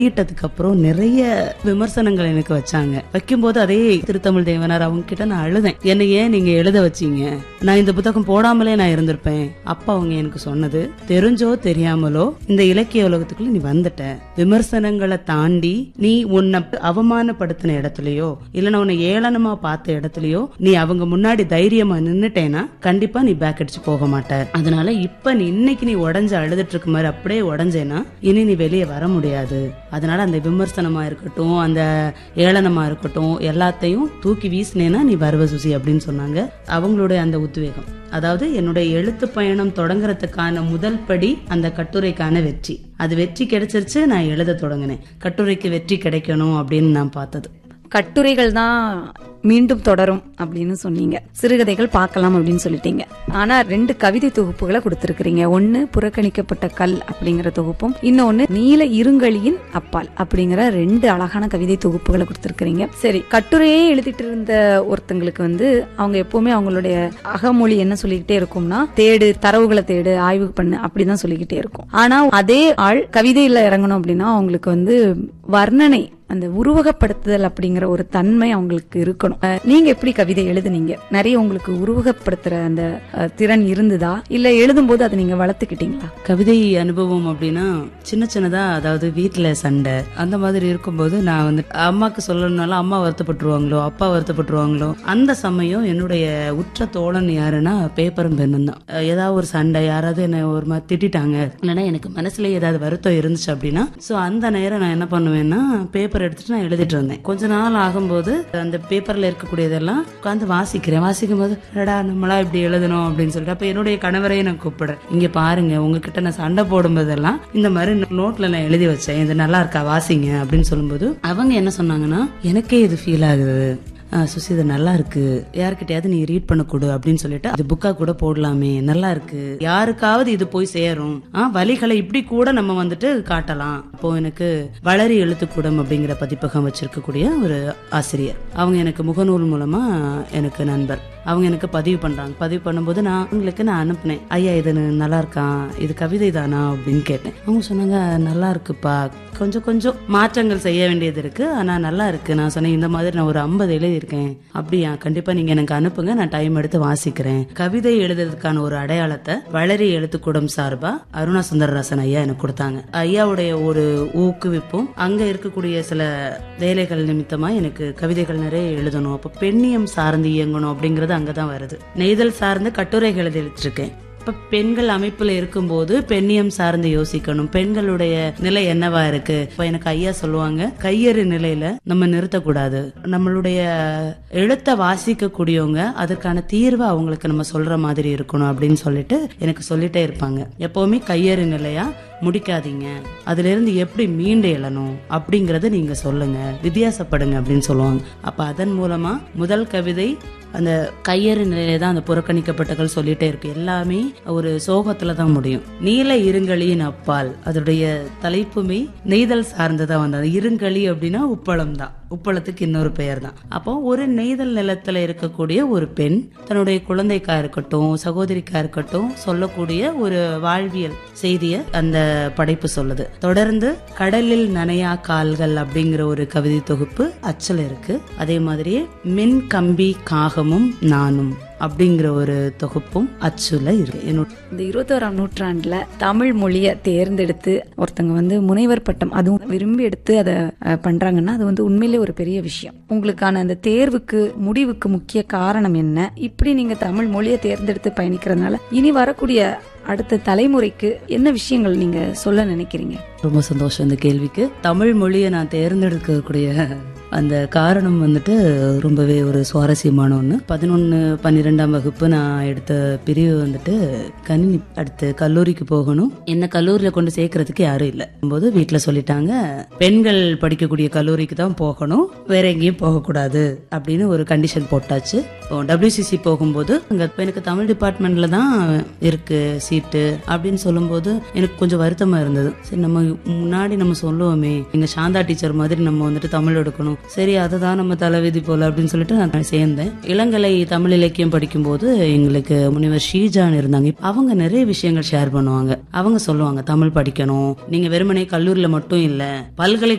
ஈட்டதுக்கு அப்புறம் நிறைய விமர்சனங்கள் எனக்கு வச்சாங்க வைக்கும்போது அதே திருத்தமிழ் தேவனார் அவங்க கிட்ட நான் அழுதேன் என்னை ஏன் நீங்க எழுத வச்சீங்க நான் இந்த புத்தகம் போடாமலே நான் இருந்திருப்பேன் அப்ப அவங்க எனக்கு சொன்னது தெரிஞ்சோ தெரியாமலோ இந்த இலக்கிய உலகத்துக்குள்ள நீ வந்துட்ட விமர்சனங்களை தாண்டி நீ உன்னை அவமானப்படுத்தின இடத்துலயோ இல்லைன்னா உன்னை ஏளனமா பார்த்த இடத்துலயோ நீ அவங்க முன்னாடி தைரியமா நின்னுட்டேன்னா கண்டிப்பா நீ பேக் அடிச்சு போக மாட்ட அதனால இப்ப நீ இன்னைக்கு நீ உடஞ்சு அழுதுட்டு இருக்க மாதிரி அப்படியே உடஞ்சேன்னா இனி நீ வெளியே வர முடியாது அதனால அந்த விமர்சனமா இருக்கட்டும் அந்த ஏளனமா இருக்கட்டும் எல்லாத்தையும் தூக்கி வீசினேன்னா நீ வருவ சுசி அப்படின்னு சொன்னாங்க அவங்களுடைய அந்த உத்வேகம் அதாவது என்னுடைய எழுத்து பயணம் தொடங்குறதுக்கான முதல் படி அந்த கட்டுரைக்கான வெற்றி அது வெற்றி கிடைச்சிருச்சு நான் எழுத தொடங்கினேன் கட்டுரைக்கு வெற்றி கிடைக்கணும் அப்படின்னு நான் பார்த்தது கட்டுரைகள் தான் மீண்டும் தொடரும் அப்படின்னு சொன்னீங்க சிறுகதைகள் பார்க்கலாம் அப்படின்னு சொல்லிட்டீங்க ஆனா ரெண்டு கவிதை தொகுப்புகளை கொடுத்திருக்கிறீங்க ஒன்னு புறக்கணிக்கப்பட்ட கல் அப்படிங்கிற தொகுப்பும் இன்னொன்னு நீல இருங்கலியின் அப்பால் அப்படிங்கிற ரெண்டு அழகான கவிதை தொகுப்புகளை கொடுத்திருக்கிறீங்க சரி கட்டுரையே எழுதிட்டு இருந்த ஒருத்தங்களுக்கு வந்து அவங்க எப்பவுமே அவங்களுடைய அகமொழி என்ன சொல்லிக்கிட்டே இருக்கும்னா தேடு தரவுகளை தேடு ஆய்வு பண்ணு அப்படிதான் சொல்லிக்கிட்டே இருக்கும் ஆனா அதே ஆள் கவிதையில இறங்கணும் அப்படின்னா அவங்களுக்கு வந்து வர்ணனை அந்த உருவகப்படுத்துதல் அப்படிங்கிற ஒரு தன்மை அவங்களுக்கு இருக்கணும் அஹ், நீங்க எப்படி கவிதை எழுதுனீங்க நிறைய உங்களுக்கு உருவகப்படுத்துற அந்த அஹ், திறன் இருந்ததா இல்ல எழுதும் போது அதை நீங்க வளர்த்துக்கிட்டீங்களா கவிதை அனுபவம் அப்படின்னா சின்ன சின்னதா அதாவது வீட்டுல சண்டை அந்த மாதிரி இருக்கும்போது நான் வந்து அம்மாக்கு சொல்லணும்னாலும் அம்மா வருத்தப்பட்டுருவாங்களோ அப்பா வருத்தப்பட்டுருவாங்களோ அந்த சமயம் என்னுடைய உற்ற தோழன் யாருன்னா பேப்பரும் பெண்ணும் தான் அஹ் ஏதாவது ஒரு சண்டை யாராவது என்ன ஒரு மாதிரி திட்டிட்டாங்க இல்லைன்னா எனக்கு மனசுல ஏதாவது வருத்தம் இருந்துச்சு அப்படின்னா சோ அந்த நேரம் நான் என்ன பண்ணுவேன்னா பேப்பர் எடுத்துட்டு நான் எழுதிட்டு இருந்தேன் கொஞ்ச நாள் ஆகும்போது அந்த பேப்பர்ல இருக்கக்கூடியதெல்லாம் உட்காந்து வாசிக்கிறேன் வாசிக்கும் போது "அடடா நம்மளா இப்படி எழுதணும் அப்படின்னு சொல்லிட்டு அப்ப என்னுடைய கணவரையும் நான் கூப்பிடுறேன் இங்க பாருங்க உங்ககிட்ட நான் சண்டை போடும்போதெல்லாம் இந்த மாதிரி நோட்ல நான் எழுதி வச்சேன் இது நல்லா இருக்கா வாசிங்க அப்படின்னு சொல்லும்போது அவங்க என்ன சொன்னாங்கன்னா எனக்கே இது ஃபீல் ஆகுது ஆ, சுசி இது நல்லா இருக்கு யார்கிட்டயாவது நீ ரீட் பண்ண கொடு அப்படின்னு சொல்லிட்டு அது புக்கா கூட போடலாமே நல்லா இருக்கு யாருக்காவது இது போய் சேரும் ஆ வழிகளை இப்படி கூட நம்ம வந்துட்டு காட்டலாம் இப்போ எனக்கு வளரி எழுத்துக்கூடம் அப்படிங்கிற பதிப்பகம் வச்சிருக்கக்கூடிய ஒரு ஆசிரியர் அவங்க எனக்கு முகநூல் மூலமா எனக்கு நண்பர் அவங்க எனக்கு பதிவு பண்றாங்க பதிவு பண்ணும்போது நான் அவங்களுக்கு நான் அனுப்புனேன் ஐயா இது நல்லா இருக்கான் இது கவிதை தானா அப்படின்னு கேட்டேன் அவங்க சொன்னாங்க நல்லா இருக்குப்பா கொஞ்சம் கொஞ்சம் மாற்றங்கள் செய்ய வேண்டியது இருக்கு ஆனா நல்லா இருக்கு நான் சொன்னேன் இந்த மாதிரி நான் ஒரு ஐம்பது எழுதியிருக்கேன் அப்படியா கண்டிப்பா நீங்க எனக்கு அனுப்புங்க நான் டைம் எடுத்து வாசிக்கிறேன் கவிதை எழுதுறதுக்கான ஒரு அடையாளத்தை வளரி எழுத்துக்கூடம் சார்பா அருணா சுந்தரராசன் ஐயா எனக்கு கொடுத்தாங்க ஐயாவுடைய ஒரு ஊக்குவிப்பும் அங்க இருக்கக்கூடிய சில வேலைகள் நிமித்தமா எனக்கு கவிதைகள் நிறைய எழுதணும் அப்ப பெண்ணியம் சார்ந்து இயங்கணும் அப்படிங்கறது அங்கதான் வருது நெய்தல் சார்ந்து கட்டுரைகள் எழுதிட்டு இருக்கேன் இப்ப பெண்கள் அமைப்புல இருக்கும்போது பெண்ணியம் சார்ந்து யோசிக்கணும் பெண்களுடைய நிலை என்னவா இருக்கு இப்ப எனக்கு ஐயா சொல்லுவாங்க கையறு நிலையில நம்ம நிறுத்தக்கூடாது நம்மளுடைய எழுத்த வாசிக்க கூடியவங்க அதற்கான தீர்வை அவங்களுக்கு நம்ம சொல்ற மாதிரி இருக்கணும் அப்படின்னு சொல்லிட்டு எனக்கு சொல்லிட்டே இருப்பாங்க எப்பவுமே கையறு நிலையா முடிக்காதீங்க அதுல இருந்து எப்படி மீண்டு எழணும் அப்படிங்கறத நீங்க சொல்லுங்க வித்தியாசப்படுங்க அப்படின்னு சொல்லுவாங்க அப்ப அதன் மூலமா முதல் கவிதை அந்த கையறு நிலையில தான் அந்த புறக்கணிக்கப்பட்டகள் சொல்லிட்டே இருக்கு எல்லாமே ஒரு சோகத்துல தான் முடியும் நீல இருங்களியின் அப்பால் அதோடைய தலைப்புமே நெய்தல் சார்ந்ததா வந்தது இருங்களி அப்படின்னா உப்பளம் தான் உப்பளத்துக்கு இன்னொரு பெயர் தான் அப்போ ஒரு நெய்தல் நிலத்துல இருக்கக்கூடிய ஒரு பெண் தன்னுடைய குழந்தைக்கா இருக்கட்டும் சகோதரிக்கா இருக்கட்டும் சொல்லக்கூடிய ஒரு வாழ்வியல் செய்திய அந்த படைப்பு சொல்லுது தொடர்ந்து கடலில் நனையா கால்கள் அப்படிங்கிற ஒரு கவிதை தொகுப்பு அச்சல் இருக்கு அதே மாதிரியே மின் கம்பி காகமும் நானும் அப்படிங்கிற ஒரு தொகுப்பும் அச்சுல இருக்கு என்னோட இந்த இருபத்தோராம் நூற்றாண்டுல தமிழ் மொழியை தேர்ந்தெடுத்து ஒருத்தங்க வந்து முனைவர் பட்டம் அதுவும் விரும்பி எடுத்து அதை அஹ், பண்றாங்கன்னா அது வந்து உண்மையிலே ஒரு பெரிய விஷயம் உங்களுக்கான அந்த தேர்வுக்கு முடிவுக்கு முக்கிய காரணம் என்ன இப்படி நீங்க தமிழ் மொழியை தேர்ந்தெடுத்து பயணிக்கிறதுனால இனி வரக்கூடிய அடுத்த தலைமுறைக்கு என்ன விஷயங்கள் நீங்க சொல்ல நினைக்கிறீங்க ரொம்ப சந்தோஷம் இந்த கேள்விக்கு தமிழ் மொழியை நான் தேர்ந்தெடுக்கக்கூடிய அந்த காரணம் வந்துட்டு ரொம்பவே ஒரு சுவாரஸ்யமான ஒன்று பதினொன்று பன்னிரெண்டாம் வகுப்பு நான் எடுத்த பிரிவு வந்துட்டு கணினி அடுத்து கல்லூரிக்கு போகணும் என்ன கல்லூரியில் கொண்டு சேர்க்கறதுக்கு யாரும் இல்லை போது வீட்டில் சொல்லிட்டாங்க பெண்கள் படிக்கக்கூடிய கல்லூரிக்கு தான் போகணும் வேற எங்கேயும் போகக்கூடாது அப்படின்னு ஒரு கண்டிஷன் போட்டாச்சு டபிள்யூசிசி போகும்போது அங்க இப்ப எனக்கு தமிழ் டிபார்ட்மெண்ட்ல தான் இருக்கு சீட்டு அப்படின்னு சொல்லும்போது எனக்கு கொஞ்சம் வருத்தமா இருந்தது சரி நம்ம முன்னாடி நம்ம சொல்லுவோமே எங்க சாந்தா டீச்சர் மாதிரி நம்ம வந்துட்டு தமிழ் எடுக்கணும் சரி அதுதான் நம்ம தலைவிதி போல அப்படின்னு சொல்லிட்டு நான் சேர்ந்தேன் இளங்கலை தமிழ் இலக்கியம் படிக்கும்போது எங்களுக்கு முனிவர் ஷீஜான் இருந்தாங்க அவங்க நிறைய விஷயங்கள் ஷேர் பண்ணுவாங்க அவங்க சொல்லுவாங்க தமிழ் படிக்கணும் நீங்க வெறுமனே கல்லூரியில மட்டும் இல்ல பல்கலை